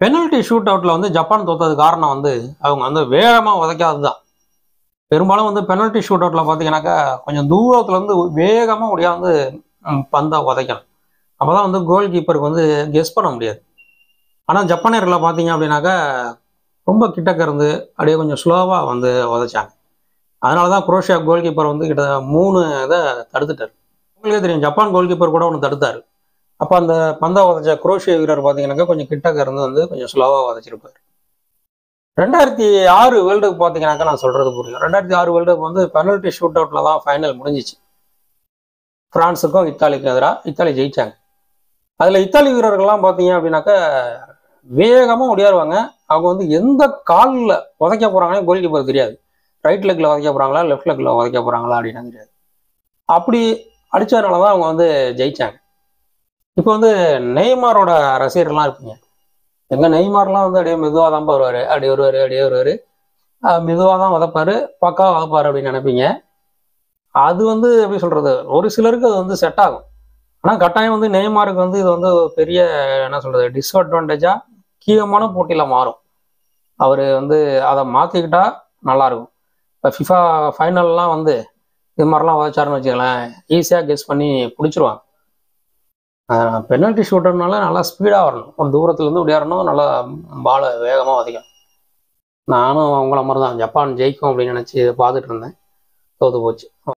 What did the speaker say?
penalty shoot அவுட்டில் வந்து Japan தோத்தது காரணம் வந்து அவங்க வந்து வேகமாக உதைக்காதது தான் பெரும்பாலும் வந்து பெனல்டி ஷூட் அவுட்டில் பார்த்தீங்கன்னாக்கா கொஞ்சம் தூரத்துல இருந்து வேகமாக ஒடியாந்து ம், பந்தை உதைக்கணும் அப்போ தான் வந்து கோல் கீப்பருக்கு வந்து கெஸ் பண்ண முடியாது ஆனால் ஜப்பானியர்களில் பார்த்தீங்க அப்படின்னாக்கா ரொம்ப கிட்டக்க இருந்து அப்படியே கொஞ்சம் ஸ்லோவாக வந்து உதைச்சாங்க அதனால தான் குரோஷியா கோல் கீப்பர் வந்து கிட்ட மூணு இதை தடுத்துட்டார் உங்களுக்கே தெரியும் ஜப்பான் கோல் கீப்பர் கூட ஒன்று தடுத்தார் அப்போ அந்த பந்தை உதைச்ச குரோஷியா வீரர் பார்த்தீங்கன்னாக்கா கொஞ்சம் கிட்டக்க இருந்து வந்து கொஞ்சம் ஸ்லோவாக உதைச்சிருப்பார் ரெண்டாயிரத்தி ஆறு வேர்ல்டு கப் பார்த்தீங்கன்னாக்கா நான் சொல்றது புரியும் ரெண்டாயிரத்தி ஆறு வேர்ல்டு கப் வந்து பெனல்டி ஷூட் அவுட்ல தான் ஃபைனல் முடிஞ்சிச்சு பிரான்ஸுக்கும் இத்தாலிக்கும் எதிராக இத்தாலி ஜெயிச்சாங்க அதில் இத்தாலி வீரர்கள்லாம் பார்த்தீங்க அப்படின்னாக்கா வேகமாக ஓடியாருவாங்க அவங்க வந்து எந்த காலில் உதைக்க போகிறாங்கன்னு கோல் கீப்பர் தெரியாது ரைட் லெக்கில் உதைக்க போகிறாங்களா லெஃப்ட் லெக்கில் உதைக்க போகிறாங்களா அப்படின்னு தெரியாது அப்படி அடித்ததுனால தான் அவங்க வந்து ஜெயிச்சாங்க இப்போ வந்து நெய்மாரோட ரசிகர்கள்லாம் இருப்பீங்க எங்க நெய்மார்லாம் வந்து அப்படியே மெதுவாக தான் வருவார் அப்படியே வருவார் அப்படியே வருவார் மெதுவாக தான் உதப்பாரு பக்கா உதப்பாரு அப்படின்னு நினைப்பீங்க அது வந்து எப்படி சொல்றது ஒரு சிலருக்கு அது வந்து செட் ஆகும் ஆனால் கட்டாயம் வந்து நெய்மாருக்கு வந்து இது வந்து ஒரு பெரிய என்ன சொல்றது டிஸ்அட்வான்டேஜாக கீழமான போட்டியில் மாறும் அவர் வந்து அதை மாற்றிக்கிட்டா நல்லாயிருக்கும் இப்போ ஃபிஃபா ஃபைனல்லாம் வந்து இது மாதிரிலாம் உதச்சாருன்னு வச்சுக்கலாம் ஈஸியாக கெஸ் பண்ணி பிடிச்சிருவாங்க பெனல்ட்டி ஷூட்டர்னால நல்லா ஸ்பீடாக வரணும் ஒரு தூரத்துலேருந்து விளையாடணும் நல்லா பாலை வேகமாக உதைக்கணும் நானும் அவங்கள மாதிரி தான் ஜப்பான் ஜெயிக்கும் அப்படின்னு நினச்சி பார்த்துட்டு இருந்தேன் தோத்து போச்சு